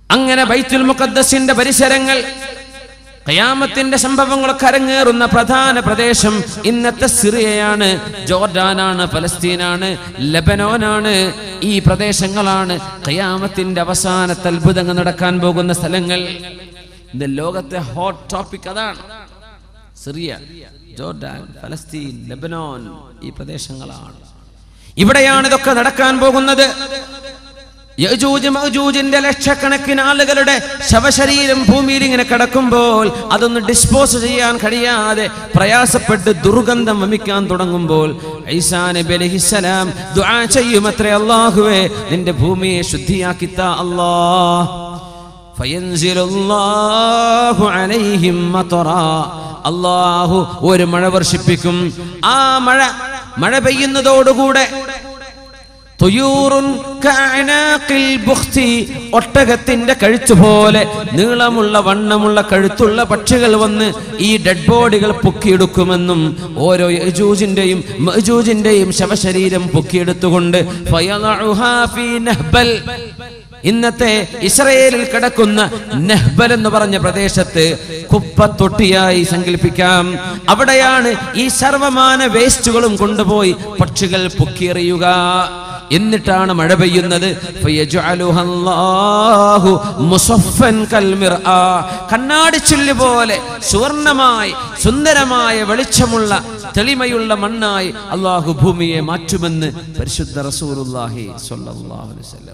അങ്ങനെ ബൈത്തുൽ മുഖദ്ദസിന്റെ പരിസരങ്ങൾ ഖയാമത്തിന്റെ സംഭവങ്ങളൊക്കെ അരങ്ങേറുന്ന പ്രധാന പ്രദേശം ഇന്നത്തെ സിറിയയാണ് ജോർഡാനാണ് ഫലസ്തീനാണ് ലബനോനാണ് ഈ പ്രദേശങ്ങളാണ് ഖയാമത്തിന്റെ അവസാനത്തെ അത്ഭുതങ്ങൾ നടക്കാൻ പോകുന്ന സ്ഥലങ്ങൾ ഇന്ന് ലോകത്തെ ഹോട്ട് ടോപ്പിക് അതാണ് സിറിയ ജോർഡാൻ ഫലസ്തീൻ ലബനോൻ ഈ പ്രദേശങ്ങളാണ് ഇവിടെയാണ് ഇതൊക്കെ നടക്കാൻ പോകുന്നത് യജൂജ് മഅജൂജിന്റെ ലക്ഷക്കണക്കിന് ആളുകളുടെ ശവശരീരം ഭൂമിയിൽ ഇങ്ങനെ കിടക്കുമ്പോൾ അതൊന്ന് ഡിസ്പോസ് ചെയ്യാൻ കഴിയാതെ പ്രയാസപ്പെട്ട് ദുർഗന്ധം വമിക്കാൻ തുടങ്ങുമ്പോൾ ഈസാ നബി അലൈഹിസ്സലാം ദുആ ചെയ്യുമത്രേ അല്ലാഹുവേ നിന്റെ ഭൂമിയെ ശുദ്ധിയാക്കിത്ത അല്ലാഹ് ഫയൻസിലുല്ലാഹു അലൈഹിം മതറാ അല്ലാഹു ഒരു മഴ വർഷിപ്പിക്കും ആ മഴ മഴ പെയ്യുന്നതോടുകൂടെ തുയൂറുൻ കഅനാഖിൽ ബുഖ്തി ഒട്ടകത്തിന്റെ കഴുത്ത് പോലെ നീളമുള്ള വണ്ണമുള്ള കഴുത്തുള്ള പക്ഷികൾ വന്ന് ഈ ഡെഡ് ബോഡികൾ പൊക്കിയെടുക്കുമെന്നും ഓരോ യജൂജിന്റെയും മജൂജിന്റെയും ശവശരീരം പൊക്കിയെടുത്തുകൊണ്ട് ഫയളഉഹാ ഫീ നഹ്ബൽ ഇന്നത്തെ ഇസ്രയേലിൽ കിടക്കുന്ന നെഹ്ബൽ എന്ന് പറഞ്ഞ പ്രദേശത്ത് കുപ്പത്തൊട്ടിയായി സങ്കല്പിക്കാം അവിടെയാണ് ഈ സർവമാന വേസ്റ്റുകളും കൊണ്ടുപോയി പക്ഷികൾ പൊക്കിയെറിയുക എന്നിട്ടാണ് മഴ പെയ്യുന്നത് ഫയജ്അലുഹ അല്ലാഹു മുസഫൻ കൽമിർആ. കണ്ണാടിച്ചില്ല് പോലെ സുവർണമായി സുന്ദരമായ വെളിച്ചമുള്ള തെളിമയുള്ള മണ്ണായി അള്ളാഹു ഭൂമിയെ മാറ്റുമെന്ന് പരിശുദ്ധ റസൂലുള്ളാഹി സ്വല്ലല്ലാഹു അലൈഹി വസല്ലം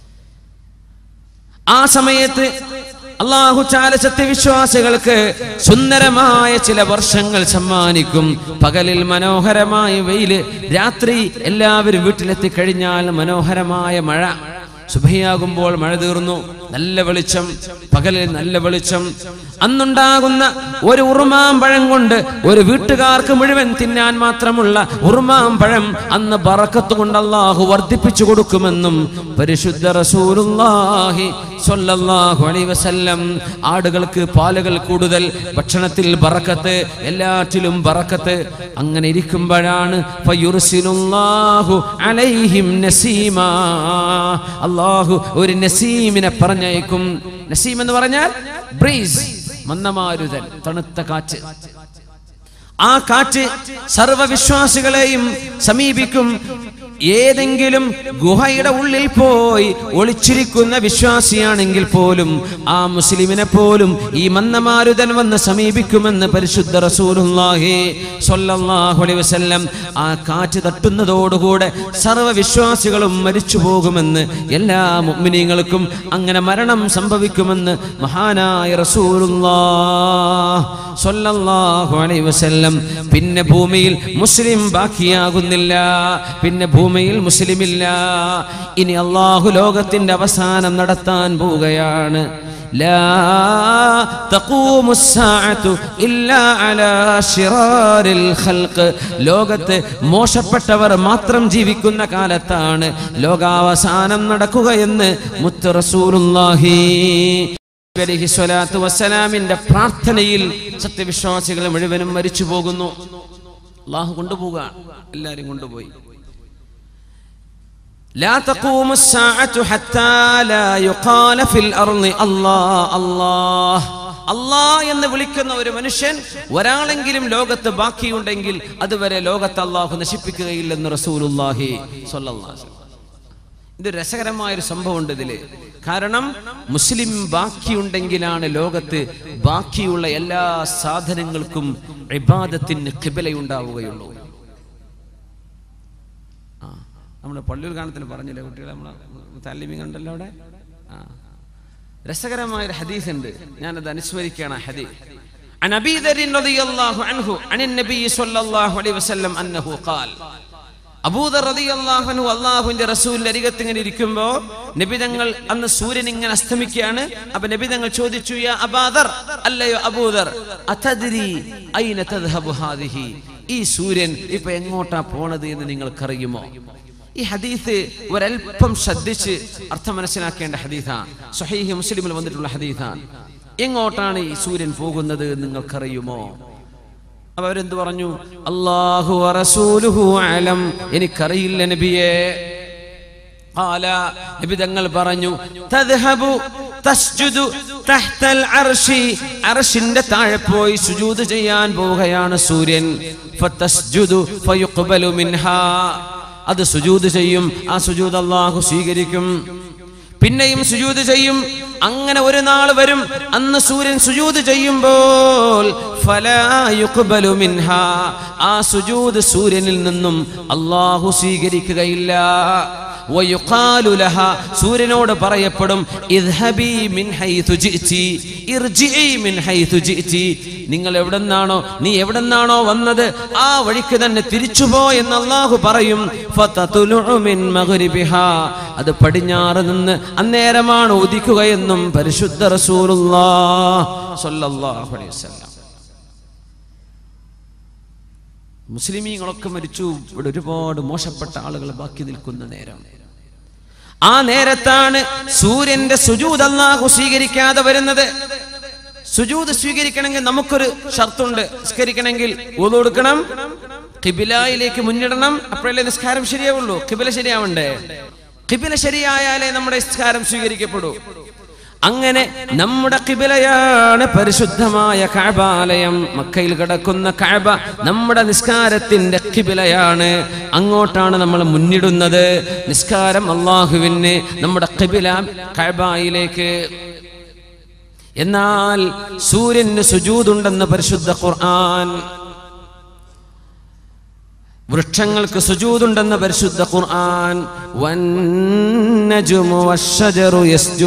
ആ സമയത്ത് അള്ളാഹു ചാല സത്യവിശ്വാസികൾക്ക് സുന്ദരമായ ചില വർഷങ്ങൾ സമ്മാനിക്കും പകലിൽ മനോഹരമായ വെയില് രാത്രി എല്ലാവരും വീട്ടിലെത്തി കഴിഞ്ഞാൽ മനോഹരമായ മഴ സുഭയാകുമ്പോൾ മഴ തീർന്നു നല്ല വെളിച്ചം പകലിൽ നല്ല വെളിച്ചം അന്നുണ്ടാകുന്ന ഒരു ഉറുമാം പഴം കൊണ്ട് ഒരു വീട്ടുകാർക്ക് മുഴുവൻ തിന്നാൻ മാത്രമുള്ള ഉറുമാം പഴം അന്ന് ബറക്കത്ത് കൊണ്ട് അള്ളാഹു വർദ്ധിപ്പിച്ചു കൊടുക്കുമെന്നും പരിശുദ്ധ റസൂലുള്ളാഹി സ്വല്ലല്ലാഹു അലൈഹി വസല്ലം ആടുകൾക്ക് പാലുകൾ കൂടുതൽ ഭക്ഷണത്തിൽ ബറക്കത്ത് എല്ലാറ്റിലും ബറക്കത്ത് അങ്ങനെ ഇരിക്കുമ്പോഴാണ് ഫയുർസിലുല്ലാഹു അലൈഹിം നസീമാ അള്ളാഹു ഒരു നസീമിനെ പറഞ്ഞയക്കും നസീം എന്ന് പറഞ്ഞാൽ ബ്രീസ് മന്ദമാരുതൻ തണുത്ത കാറ്റ് ആ കാറ്റ് സർവവിശ്വാസികളെയും സമീപിക്കും ഏതെങ്കിലും ഗുഹയുടെ ഉള്ളിൽ പോയി ഒളിച്ചിരിക്കുന്ന വിശ്വാസിയാണെങ്കിൽ പോലും ആ മുസ്ലിമിനെ പോലും ഈ മന്ദമാരുതൻ വന്ന് സമീപിക്കുമെന്ന് പരിശുദ്ധ റസൂലുള്ളാഹി സ്വല്ലല്ലാഹു അലൈഹി വസല്ലം ആ കാറ്റ് തട്ടുന്നതോടുകൂടെ സർവവിശ്വാസികളും മരിച്ചു പോകുമെന്ന് എല്ലാ മുഅ്മിനീങ്ങൾക്കും അങ്ങനെ മരണം സംഭവിക്കുമെന്ന് മഹാനായ റസൂലുള്ളാഹ് സ്വല്ലല്ലാഹു അലൈഹി വസല്ലം പിന്നെ ഭൂമിയിൽ മുസ്ലിം ബാക്കിയാകുന്നില്ല പിന്നെ ഭൂമിയിൽ മുസ്ലിമില്ല ഇനി അള്ളാഹു ലോകത്തിന്റെ അവസാനം നടത്താൻ പോവുകയാണ് لا تقوم الساعة إلا على شرار الخلق ലോകത്ത് മോശപ്പെട്ടവർ മാത്രം ജീവിക്കുന്ന കാലത്താണ് ലോകാവസാനം നടക്കുകയെന്ന് മുത്ത് റസൂലുള്ളാഹി അലൈഹി സ്വലാത്തു വസ്സലാമിന്റെ പ്രാർത്ഥനയിൽ സത്യവിശ്വാസികൾ മുഴുവനും മരിച്ചു പോകുന്നു അള്ളാഹു കൊണ്ടുപോവുക എല്ലാരും കൊണ്ടുപോയി لا تقوم الساعة حتى لا يقال في الأرض الله الله അള്ളാ എന്ന് വിളിക്കുന്ന ഒരു മനുഷ്യൻ ഒരാളെങ്കിലും ലോകത്ത് ബാക്കിയുണ്ടെങ്കിൽ അതുവരെ ലോകത്ത് അള്ളാഹു നശിപ്പിക്കുകയില്ലെന്ന് റസൂലുള്ളാഹി സ്വല്ലല്ലാഹു അലൈഹി വസല്ലം. ഇത് രസകരമായ ഒരു സംഭവമുണ്ട് ഇതില് കാരണം മുസ്ലിം ബാക്കിയുണ്ടെങ്കിലാണ് ലോകത്ത് ബാക്കിയുള്ള എല്ലാ സാധനങ്ങൾക്കും ഇബാദത്തിന് കിബിലയുണ്ടാവുകയുള്ളൂ ആ നമ്മുടെ പള്ളിയൂർ ഗാനത്തിന് പറഞ്ഞില്ലേ കുട്ടികളെ നമ്മളെ താലിമി കണ്ടല്ലോ അവിടെ ആ രസകരമായ ഒരു ഹദീസ് ഉണ്ട് ഞാനത് അനുസ്മരിക്കുകയാണ് ആ ഹദീസ് عن ابي ذر رضي الله عنه عن النبي صلى الله عليه وسلم انه قال അബൂദർ റളിയല്ലാഹു അൻഹു അള്ളാഹുവിന്റെ റസൂലിന്റെ അരികത്ത് ഇങ്ങനെ ഇരിക്കുമ്പോ നബിതങ്ങൾ അന്ന് സൂര്യൻ ഇങ്ങനെ അസ്തമിക്കുകയാണ് അപ്പൊ നബിതങ്ങൾ ചോദിച്ചു യാ അബാദർ അല്ലയോ അബൂദർ അതദ്രി ഐന തദ്ഹബു ഹാദിഹി ഈ സൂര്യൻ ഇപ്പൊ എങ്ങോട്ടാ പോണത് എന്ന് നിങ്ങൾക്കറിയുമോ ഈ ഹദീസ് ഒരൽപ്പം ശ്രദ്ധിച്ച് അർത്ഥം മനസ്സിലാക്കേണ്ട ഹദീസാണ് സ്വഹീഹി മുസ്ലിമിൽ വന്നിട്ടുള്ള ഹദീസാണ് എങ്ങോട്ടാണ് ഈ സൂര്യൻ പോകുന്നത് എന്ന് നിങ്ങൾക്കറിയുമോ അപ്പൊ അവരെന്ത് പറഞ്ഞു അള്ളാഹു റസൂലുഹു അലം എനിക്കറിയില്ല നബിയെ قال നബി തങ്ങൾ പറഞ്ഞു തദ്ഹബു തസ്ജുദു തഹ്തൽ അർശി അർശിന്റെ താഴെ പോയി സുജൂദ് ചെയ്യാൻ പോവുകയാണ് സൂര്യൻ ഫതസ്ജുദു ഫയുഖ്ബലു മിൻഹാ അത് സുജൂദ് ചെയ്യും ആ സുജൂദ് അല്ലാഹു സ്വീകരിക്കും പിന്നെയും സുജൂദ് ചെയ്യും അങ്ങനെ ഒരു നാൾ വരും അന്ന് സൂര്യൻ സുജൂദ് ചെയ്യുമ്പോൾ ഫലാ യുഖ്ബലു മിൻഹാ ആ സുജൂദ് സൂര്യനിൽ നിന്നും അല്ലാഹു സ്വീകരിക്കുകയില്ല വയുഖാലു ലഹ സൂര്യനോട് പറയപ്പെടും ഇദ്ഹബി മിൻ ഹൈതു ജിഇതി ഇർജിഇ മിൻ ഹൈതു ജിഇതി നിങ്ങൾ എവിടെന്നാണോ നീ എവിടെന്നാണോ വന്നത് ആ വഴിക്ക് തന്നെ തിരിച്ചു പോ എന്ന് അല്ലാഹു പറയും ഫതതുലു മിൻ മഗ്രിബിഹാ അത് പടിഞ്ഞാറ് നിന്ന് അന്നേരമാണ് ഉദിക്കുകയെന്നും പരിശുദ്ധ റസൂലുള്ളാഹ് സ്വല്ലല്ലാഹു അലൈഹി വസല്ലം മുസ്ലിമീങ്ങളൊക്കെ മരിച്ചു ഇവിടെ ഒരുപാട് മോശപ്പെട്ട ആളുകൾ ബാക്കി നിൽക്കുന്ന നേരം ആ നേരത്താണ് സൂര്യന്റെ സുജൂദ് അല്ലാഹു സ്വീകരിക്കാതെ വരുന്നത് സുജൂദ് സ്വീകരിക്കണമെങ്കിൽ നമുക്കൊരു ഷർത്തുണ്ട് നിസ്കരിക്കണമെങ്കിൽ ഊതു കൊടുക്കണം കിബിലായിലേക്ക് മുന്നിടണം അപ്പോഴല്ലേ നിസ്കാരം ശരിയാവുള്ളൂ കിബില ശരിയാവണ്ടേ കിബില ശരിയായാലേ നമ്മുടെ നിസ്കാരം സ്വീകരിക്കപ്പെടൂ അങ്ങനെ നമ്മുടെ കിബിലയാണ് പരിശുദ്ധമായ കഅബാലയം മക്കയിൽ കിടക്കുന്ന കഅബ നമ്മുടെ നിസ്കാരത്തിന്റെ കിബിലയാണ് അങ്ങോട്ടാണ് നമ്മൾ മുന്നിടുന്നത് നിസ്കാരം അള്ളാഹുവിന് നമ്മുടെ കിബില കഅബായിലേക്ക് എന്നാൽ സൂര്യന് സുജൂതുണ്ടെന്ന് പരിശുദ്ധ ഖുർആൻ വൃക്ഷങ്ങൾക്ക് സുജൂതുണ്ടെന്ന് പരിശുദ്ധ ഖുർആൻ വന്നജുമു വശജറു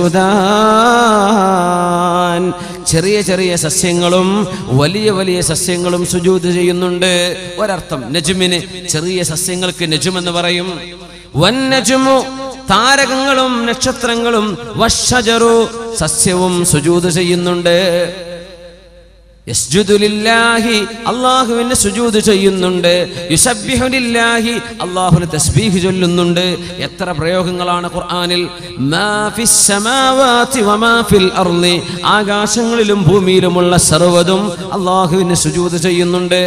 യസ്ജുദാൻ ചെറിയ ചെറിയ സസ്യങ്ങളും വലിയ വലിയ സസ്യങ്ങളും സുജൂത് ചെയ്യുന്നുണ്ട് ഒരർത്ഥം നജുമിന് ചെറിയ സസ്യങ്ങൾക്ക് നജും എന്ന് പറയും വന്നജുമു താരകങ്ങളും നക്ഷത്രങ്ങളും വശജറു സസ്യവും സുജൂത് ചെയ്യുന്നുണ്ട് യസ്ജുദു ലില്ലാഹി അള്ളാഹുവിന് സുജൂദ് ചെയ്യുന്നുണ്ട് യുസബ്ബിഹു ലില്ലാഹി അള്ളാഹുവിന് തസ്ബീഹ് ചൊല്ലുന്നുണ്ട് എത്ര പ്രയോഗങ്ങളാണ് ഖുർആനിൽ മാ ഫിസ് സമാവാതി വമാ ഫിൽ അർളി ആകാശങ്ങളിലും ഭൂമിയിലുമുള്ള സർവ്വതും അള്ളാഹുവിന് സുജൂദ് ചെയ്യുന്നുണ്ട്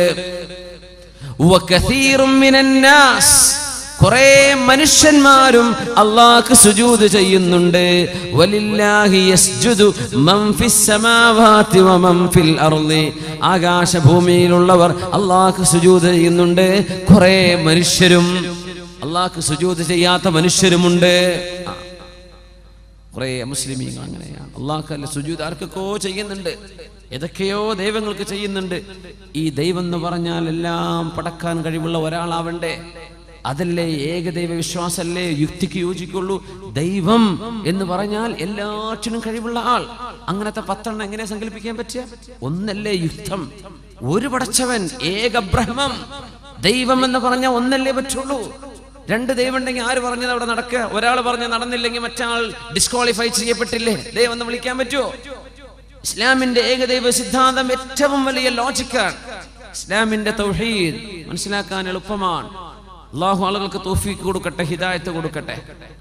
വകസീറും മിനൻ നാസ് കുറെ മനുഷ്യന്മാരും അള്ളാഹ്ക്ക് സുജൂദ് ചെയ്യുന്നുണ്ട് വലില്ലാഹി യസ്ജുദു മൻ ഫിസ് സമാവാതി വമൻ ഫിൽ അർളി ആകാശഭൂമിയിലുള്ളവർ അള്ളാഹ്ക്ക് സുജൂദ് ചെയ്യുന്നുണ്ട് കുറെ മനുഷ്യരും അള്ളാഹ്ക്ക് സുജൂദ് ചെയ്യാത്ത മനുഷ്യരുമുണ്ട് ആ. കുറെ മുസ്ലിമീങ്ങൾ അങ്ങനെയാണ് അള്ളാഹ്ക്കല്ല സുജൂദ് ആർക്കൊക്കെയോ ചെയ്യുന്നുണ്ട് ഏതൊക്കെയോ ദൈവങ്ങൾക്ക് ചെയ്യുന്നുണ്ട് ഈ ദൈവം എന്ന് പറഞ്ഞാൽ എല്ലാം പടക്കാൻ കഴിവുള്ള ഒരാളാവണ്ടേ അതല്ലേ ഏകദൈവ വിശ്വാസല്ലേ യുക്തിക്ക് യോജിക്കുള്ളൂ ദൈവം എന്ന് പറഞ്ഞാൽ എല്ലാറ്റിനും കഴിവുള്ള ആൾ അങ്ങനത്തെ പത്തെണ്ണം എങ്ങനെ സങ്കല്പിക്കാൻ പറ്റുക ഒന്നല്ലേ യുക്തം ഒരു പടച്ചവൻ ഏക ബ്രഹ്മം ദൈവം എന്ന് പറഞ്ഞാൽ ഒന്നല്ലേ പറ്റുള്ളൂ രണ്ട് ദൈവം ഉണ്ടെങ്കിൽ ആര് പറഞ്ഞത് അവിടെ നടക്കുക ഒരാൾ പറഞ്ഞ് നടന്നില്ലെങ്കിൽ മറ്റാൾ ഡിസ്ക്വാളിഫൈ ചെയ്യപ്പെട്ടില്ലേ ദൈവം എന്ന് വിളിക്കാൻ പറ്റുമോ ഇസ്ലാമിന്റെ ഏകദൈവ സിദ്ധാന്തം ഏറ്റവും വലിയ ലോജിക്കാണ് ഇസ്ലാമിന്റെ തൗഹീദ് മനസ്സിലാക്കാൻ എളുപ്പമാണ് അള്ളാഹു ആളുകൾക്ക് തോഫീക്ക് കൊടുക്കട്ടെ ഹിദായത്ത് കൊടുക്കട്ടെ